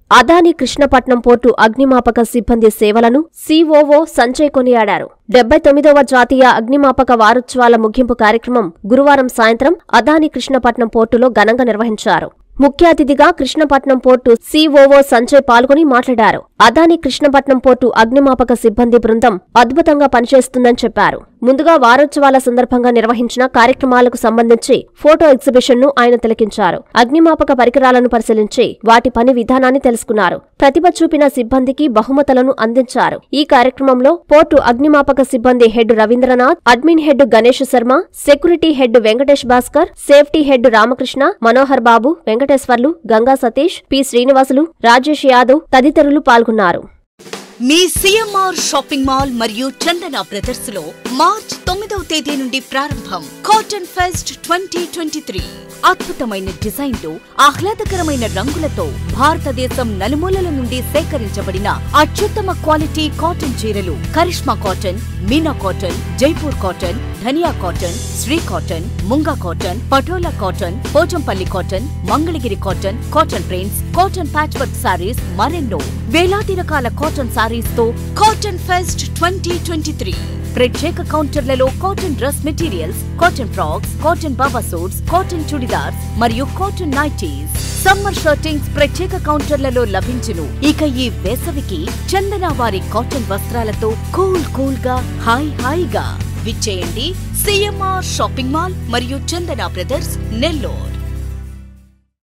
Adani Krishnapatnam port అగ్నిమాపక సిబ్బంది సేవలను సీఓఓ సంజయ్ కొనియాడారు డెబ్బై తొమ్మిదవ జాతీయ అగ్నిమాపక వారోత్సవాల ముగింపు కార్యక్రమం గురువారం సాయంత్రం అదాని కృష్ణపట్నం పోర్టులో ఘనంగా నిర్వహించారు ముఖ్య అతిథిగా కృష్ణపట్నం పోర్టు సీఓఓ సంజయ్ పాల్గొని మాట్లాడారు అదాని కృష్ణపట్నం పోర్టు అగ్నిమాపక సిబ్బంది బృందం అద్భుతంగా పనిచేస్తుందని చెప్పారు ముందుగా వారోత్సవాల సందర్భంగా నిర్వహించిన కార్యక్రమాలకు సంబంధించి ఫోటో ఎగ్జిబిషన్ ను ఆయన తిలకించారు అగ్నిమాపక పరికరాలను పరిశీలించి వాటి పని విధానాన్ని తెలుసుకున్నారు ప్రతిభ చూపిన సిబ్బందికి బహుమతులను అందించారు ఈ కార్యక్రమంలో పోర్టు అగ్నిమాపక సిబ్బంది head Ravindranath admin head Ganesh Sharma security head Venkatesh Bhaskar safety head Ramakrishna Manohar Babu Venkateswarlu Ganga Satish P Srinivasulu Rajesh Yadav తదితరులు పాల్గొన్నారు మీ సిఎంఆర్ షాపింగ్ మాల్ మరియు చందన బ్రదర్స్ లో మార్చ్ తొమ్మిదవ తేదీ నుండి ప్రారంభం cotton fest twenty twenty three అద్భుతమైన డిజైన్లు ఆహ్లాదకరమైన రంగులతో భారతదేశం నలుమూలల నుండి సేకరించబడిన అత్యుత్తమ క్వాలిటీ కాటన్ చీరలు Karishma cotton Meena cotton Jaipur cotton Dhaniya cotton Shri cotton Munga cotton Patola cotton Pochampalli cotton Mangalagiri cotton cotton prints cotton patch work saris మరెన్నో వేలాది రకాల కాటన్ సారీస్ తో cotton fest twenty twenty three ప్రత్యేక కౌంటర్లలో cotton dress materials cotton frocks cotton baba suits cotton churidars మరియు కాటన్ నైటీస్ సమ్మర్ షర్టింగ్స్ ప్రత్యేక కౌంటర్లలో లభించును ఇక ఈ వేసవికి చందన వారి కాటన్ వస్త్రాలతో కూల్ కూల్ గా హాయ్ హాయిగా విచ్చేయండి సిఎంఆర్ షాపింగ్ మాల్ మరియు చందన బ్రదర్స్ నెల్లూరు